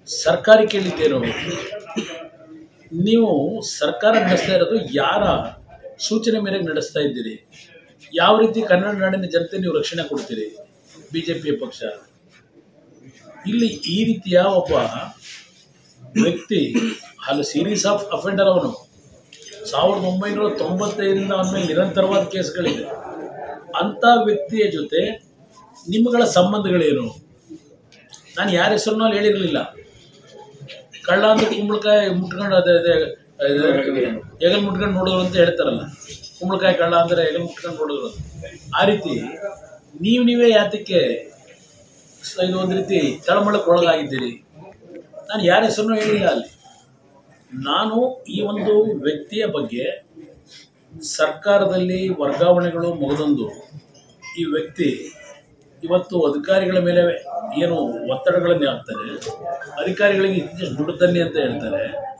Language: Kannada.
ಸರ್ಕಾರಿ ಕೇಳಿದ್ದೇನು ನೀವು ಸರ್ಕಾರ ನಡೆಸ್ತಾ ಇರೋದು ಯಾರ ಸೂಚನೆ ಮೇರೆಗೆ ನಡೆಸ್ತಾ ಇದ್ದೀರಿ ಯಾವ ರೀತಿ ಕನ್ನಡ ನಾಡಿನ ಜನತೆ ನೀವು ರಕ್ಷಣೆ ಕೊಡ್ತೀರಿ ಬಿ ಜೆ ಪಿಯ ಪಕ್ಷ ಇಲ್ಲಿ ಈ ರೀತಿಯ ಒಬ್ಬ ವ್ಯಕ್ತಿ ಅಲ್ಲಿ ಸೀರೀಸ್ ಆಫ್ ಅಫೆಂಡರ್ ಅವನು ಸಾವಿರದ ಒಂಬೈನೂರ ತೊಂಬತ್ತೈದರಿಂದ ಅವನ ಮೇಲೆ ನಿರಂತರವಾದ ಕೇಸ್ಗಳಿದೆ ಅಂಥ ವ್ಯಕ್ತಿಯ ಜೊತೆ ನಿಮ್ಮಗಳ ಸಂಬಂಧಗಳೇನು ನಾನು ಯಾರ ಹೆಸರನ್ನೂ ಅಲ್ಲಿ ಹೇಳಿರಲಿಲ್ಲ ಕಳ್ಳ ಅಂದ್ರೆ ಕುಂಬಳಕಾಯಿ ಮುಟ್ಕೊಂಡು ಅದೇ ಅದೇ ಹೆಗಲ್ ಮುಟ್ಕೊಂಡು ನೋಡೋರು ಅಂತ ಹೇಳ್ತಾರಲ್ಲ ಕುಂಬಳಕಾಯಿ ಕಳ್ಳ ಅಂದರೆ ಹೆಗಲ್ ಮುಟ್ಕೊಂಡು ನೋಡೋರು ಅಂತ. ಆ ರೀತಿ ನೀವು ನೀವೇ ಯಾತಕ್ಕೆ ಸ- ಇದು ಒಂದು ರೀತಿ ತಳಮಳಕ್ಕೆ ಒಳಗಾಗಿದ್ದೀರಿ ನಾನು ಯಾರ ಹೆಸರನ್ನೂ ಹೇಳಿಲ್ಲ ಅಲ್ಲಿ ನಾನು ಈ ಒಂದು ವ್ಯಕ್ತಿಯ ಬಗ್ಗೆ ಸರ್ಕಾರದಲ್ಲಿ ವರ್ಗಾವಣೆಗಳು ಮುಗಿದೊಂದು ಈ ವ್ಯಕ್ತಿ ಇವತ್ತು ಅಧಿಕಾರಿಗಳ ಮೇಲೆ ಏನು ಒತ್ತಡಗಳನ್ನು ಹಾಕ್ತಾರೆ ಅಧಿಕಾರಿಗಳಿಗೆ ಇಷ್ಟು ದುಡ್ಡು ತನ್ನಿ ಅಂತ ಹೇಳ್ತಾರೆ